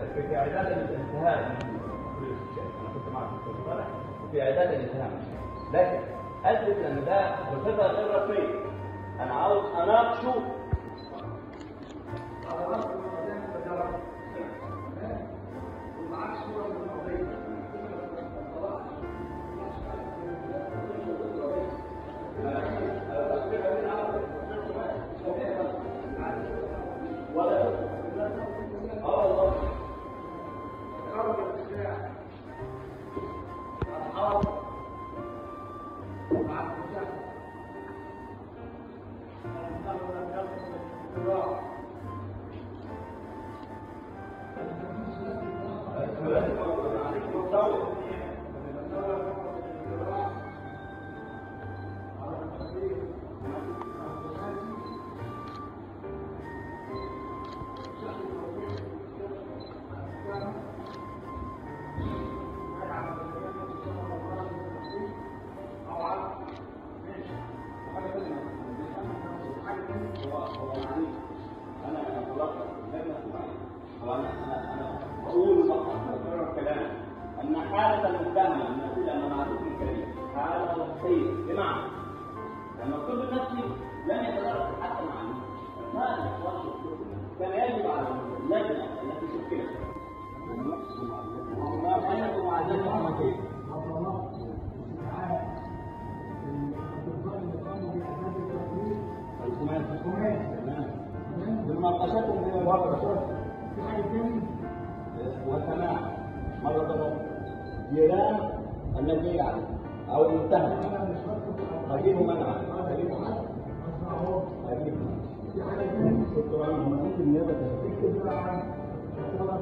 في في اعداد الانتهاء من كل شيء انا كنت معك في الصالح وفي اعداد الانتهاء من الشيء لكن اثبت ان ده بصفه غير رسميه انا عاوز اناقشه ان حاله المتهم ان نقول ان معروف الكريم حاله وصيه بمعنى لما كل نفسي لن يتدرج حتى مع الناس ما الاخوان كان يجب على اللجنه التي شكلت ما بينكم مع اللجنه الحكوميه بمناقشتهم في الواقع والسماع مرة أخرى جيران الذي يعرف أو المتهم أجيبه منعا أجيبه منعا أجيبه شكرا ممكن النيابة تستفيد